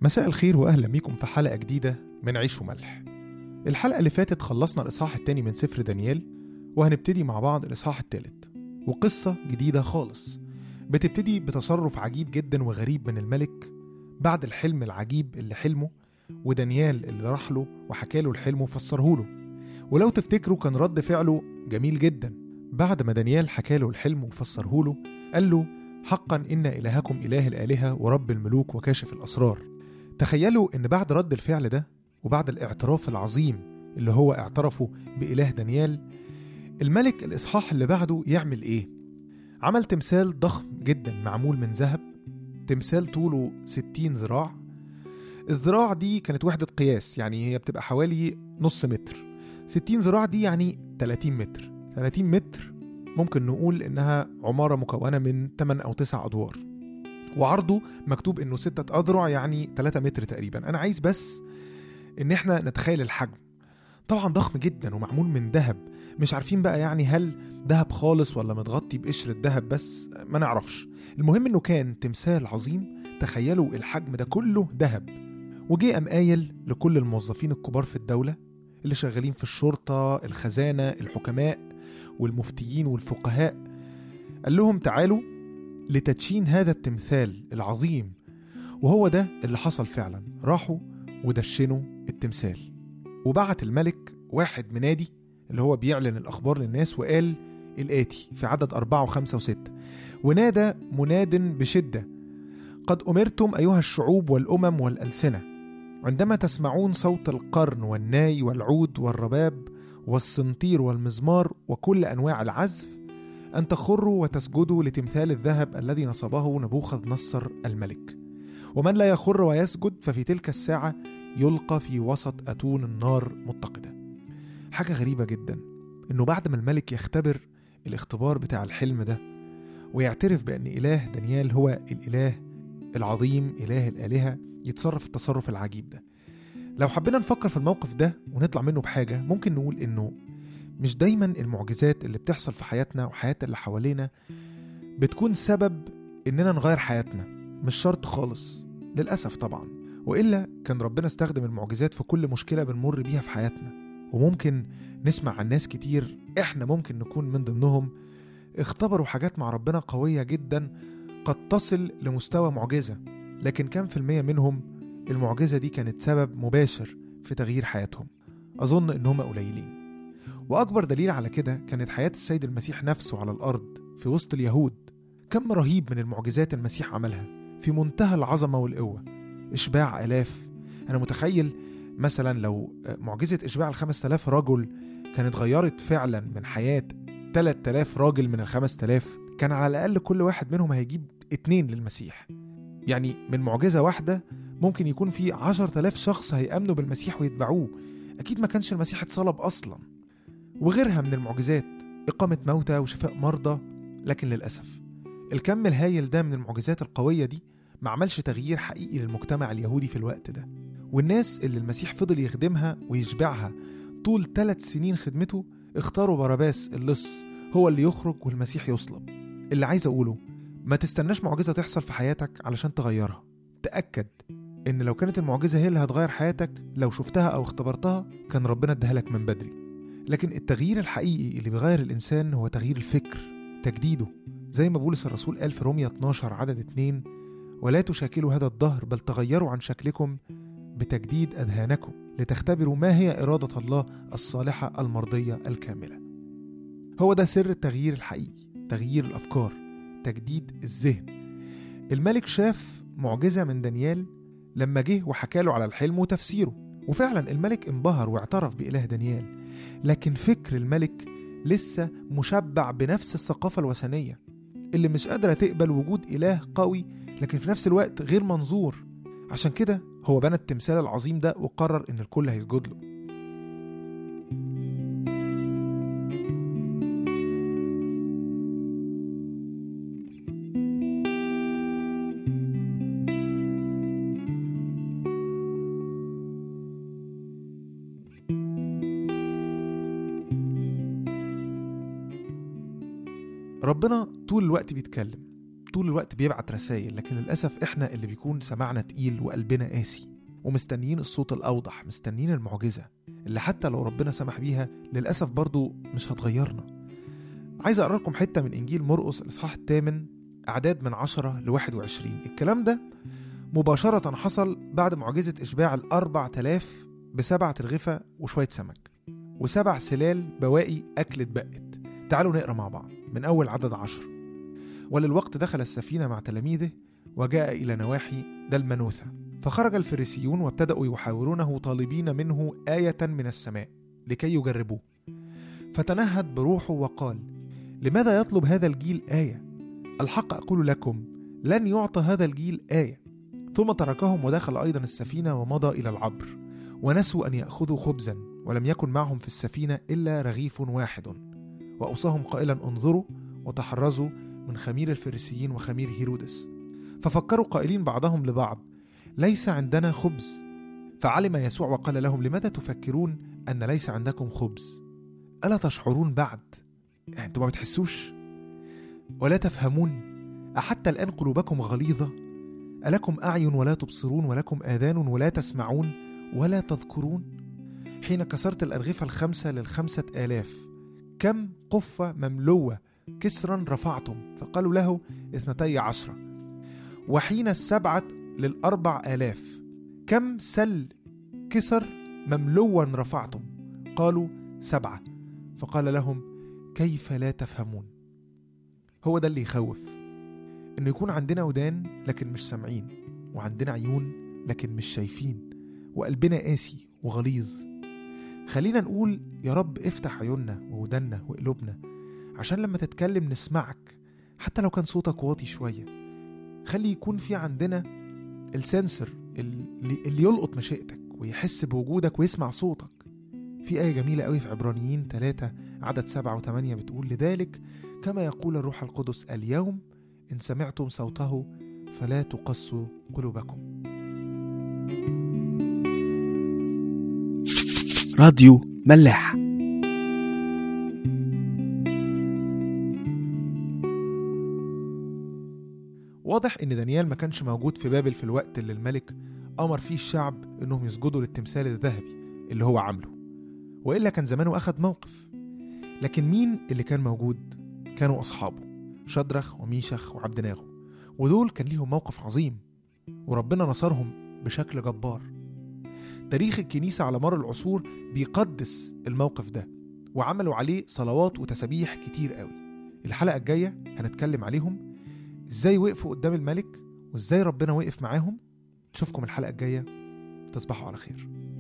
مساء الخير واهلا بيكم في حلقه جديده من عيش وملح الحلقه اللي فاتت خلصنا الاصحاح التاني من سفر دانيال وهنبتدي مع بعض الاصحاح التالت وقصه جديده خالص بتبتدي بتصرف عجيب جدا وغريب من الملك بعد الحلم العجيب اللي حلمه ودانيال اللي راح له وحكى له الحلم وفسره له ولو تفتكروا كان رد فعله جميل جدا بعد ما دانيال حكى له الحلم وفسره له قال له حقا إن إلهكم إله الآلهة ورب الملوك وكاشف الأسرار تخيلوا إن بعد رد الفعل ده وبعد الاعتراف العظيم اللي هو اعترفه بإله دانيال الملك الإصحاح اللي بعده يعمل إيه؟ عمل تمثال ضخم جدا معمول من ذهب تمثال طوله 60 ذراع الذراع دي كانت وحدة قياس يعني هي بتبقى حوالي نص متر 60 ذراع دي يعني 30 متر 30 متر ممكن نقول إنها عمارة مكونة من 8 أو 9 أدوار وعرضه مكتوب إنه ستة أذرع يعني 3 متر تقريبا أنا عايز بس إن إحنا نتخيل الحجم طبعا ضخم جدا ومعمول من ذهب مش عارفين بقى يعني هل ذهب خالص ولا متغطي بقشرة ذهب بس ما نعرفش المهم إنه كان تمثال عظيم تخيلوا الحجم ده كله ذهب وجه قام قايل لكل الموظفين الكبار في الدولة اللي شغالين في الشرطة الخزانة الحكماء والمفتيين والفقهاء قال لهم تعالوا لتدشين هذا التمثال العظيم وهو ده اللي حصل فعلا راحوا ودشنوا التمثال وبعت الملك واحد منادي اللي هو بيعلن الأخبار للناس وقال الآتي في عدد أربعة وخمسة وستة ونادى مناد بشدة قد أمرتم أيها الشعوب والأمم والألسنة عندما تسمعون صوت القرن والناي والعود والرباب والسنطير والمزمار وكل أنواع العزف أن تخروا وتسجدوا لتمثال الذهب الذي نصبه نبوخذ نصر الملك ومن لا يخر ويسجد ففي تلك الساعة يلقى في وسط أتون النار متقدة حاجة غريبة جدا إنه بعد ما الملك يختبر الاختبار بتاع الحلم ده ويعترف بأن إله دانيال هو الإله العظيم إله الآلهة يتصرف التصرف العجيب ده لو حبينا نفكر في الموقف ده ونطلع منه بحاجة ممكن نقول إنه مش دايما المعجزات اللي بتحصل في حياتنا وحياة اللي حوالينا بتكون سبب إننا نغير حياتنا مش شرط خالص للأسف طبعا وإلا كان ربنا استخدم المعجزات في كل مشكلة بنمر بيها في حياتنا وممكن نسمع عن ناس كتير إحنا ممكن نكون من ضمنهم اختبروا حاجات مع ربنا قوية جدا قد تصل لمستوى معجزة لكن كم في المية منهم المعجزة دي كانت سبب مباشر في تغيير حياتهم أظن إن هم قليلين وأكبر دليل على كده كانت حياة السيد المسيح نفسه على الأرض في وسط اليهود كم رهيب من المعجزات المسيح عملها في منتهى العظمة والقوة إشباع آلاف أنا متخيل مثلا لو معجزة إشباع الخمس تلاف رجل كانت غيرت فعلا من حياة تلات تلاف راجل من الخمس تلاف كان على الأقل كل واحد منهم هيجيب اتنين للمسيح يعني من معجزة واحدة ممكن يكون في عشر تلاف شخص هيأمنوا بالمسيح ويتبعوه أكيد ما كانش المسيح اتصلب أصلا وغيرها من المعجزات إقامة موتى وشفاء مرضى لكن للأسف الكم الهايل ده من المعجزات القوية دي ما عملش تغيير حقيقي للمجتمع اليهودي في الوقت ده والناس اللي المسيح فضل يخدمها ويشبعها طول ثلاث سنين خدمته اختاروا باراباس اللص هو اللي يخرج والمسيح يصلب اللي عايز أقوله ما تستناش معجزة تحصل في حياتك علشان تغيرها تأكد إن لو كانت المعجزة هي اللي هتغير حياتك لو شفتها أو اختبرتها كان ربنا اداها لك من بدري لكن التغيير الحقيقي اللي بيغير الإنسان هو تغيير الفكر تجديده زي ما بولس الرسول قال في رومية 12 عدد 2 ولا تشاكلوا هذا الدهر بل تغيروا عن شكلكم بتجديد أذهانكم لتختبروا ما هي إرادة الله الصالحة المرضية الكاملة هو ده سر التغيير الحقيقي تغيير الأفكار تجديد الذهن الملك شاف معجزة من دانيال لما جه وحكى له على الحلم وتفسيره وفعلا الملك انبهر واعترف بإله دانيال لكن فكر الملك لسه مشبع بنفس الثقافة الوثنية اللي مش قادرة تقبل وجود إله قوي لكن في نفس الوقت غير منظور عشان كده هو بنى التمثال العظيم ده وقرر إن الكل هيسجد له ربنا طول الوقت بيتكلم طول الوقت بيبعت رسائل لكن للأسف إحنا اللي بيكون سمعنا تقيل وقلبنا قاسي ومستنيين الصوت الأوضح مستنيين المعجزة اللي حتى لو ربنا سمح بيها للأسف برضو مش هتغيرنا عايز أقرأ لكم حتة من إنجيل مرقس الإصحاح الثامن أعداد من عشرة لواحد وعشرين الكلام ده مباشرة حصل بعد معجزة إشباع الأربع تلاف بسبعة رغفة وشوية سمك وسبع سلال بواقي أكل اتبقت تعالوا نقرأ مع بعض من أول عدد عشر وللوقت دخل السفينة مع تلاميذه وجاء إلى نواحي دلمنوثة فخرج الفريسيون وابتدأوا يحاورونه طالبين منه آية من السماء لكي يجربوه فتنهد بروحه وقال لماذا يطلب هذا الجيل آية الحق أقول لكم لن يعطى هذا الجيل آية ثم تركهم ودخل أيضا السفينة ومضى إلى العبر ونسوا أن يأخذوا خبزا ولم يكن معهم في السفينة إلا رغيف واحد وأوصاهم قائلا انظروا وتحرزوا من خمير الفريسيين وخمير هيرودس ففكروا قائلين بعضهم لبعض ليس عندنا خبز فعلم يسوع وقال لهم لماذا تفكرون أن ليس عندكم خبز ألا تشعرون بعد يعني أنتم ما بتحسوش ولا تفهمون أحتى الآن قلوبكم غليظة ألكم أعين ولا تبصرون ولكم آذان ولا تسمعون ولا تذكرون حين كسرت الأرغفة الخمسة للخمسة آلاف كم قفة مملوة كسرا رفعتم فقالوا له اثنتي عشرة وحين السبعة للأربع آلاف كم سل كسر مملوا رفعتم قالوا سبعة فقال لهم كيف لا تفهمون هو ده اللي يخوف انه يكون عندنا ودان لكن مش سامعين وعندنا عيون لكن مش شايفين وقلبنا قاسي وغليظ خلينا نقول يا رب افتح عيوننا وودنا وقلوبنا عشان لما تتكلم نسمعك حتى لو كان صوتك واطي شوية خلي يكون في عندنا السنسر اللي, اللي يلقط مشيئتك ويحس بوجودك ويسمع صوتك في آية جميلة قوي في عبرانيين 3 عدد 7 و8 بتقول لذلك كما يقول الروح القدس اليوم إن سمعتم صوته فلا تقسوا قلوبكم راديو ملاح واضح إن دانيال ما كانش موجود في بابل في الوقت اللي الملك أمر فيه الشعب إنهم يسجدوا للتمثال الذهبي اللي هو عامله وإلا كان زمانه أخد موقف لكن مين اللي كان موجود؟ كانوا أصحابه شدرخ وميشخ وعبد ناغو ودول كان ليهم موقف عظيم وربنا نصرهم بشكل جبار تاريخ الكنيسة على مر العصور بيقدس الموقف ده وعملوا عليه صلوات وتسابيح كتير قوي الحلقة الجاية هنتكلم عليهم ازاي وقفوا قدام الملك وازاي ربنا وقف معاهم نشوفكم الحلقة الجاية تصبحوا على خير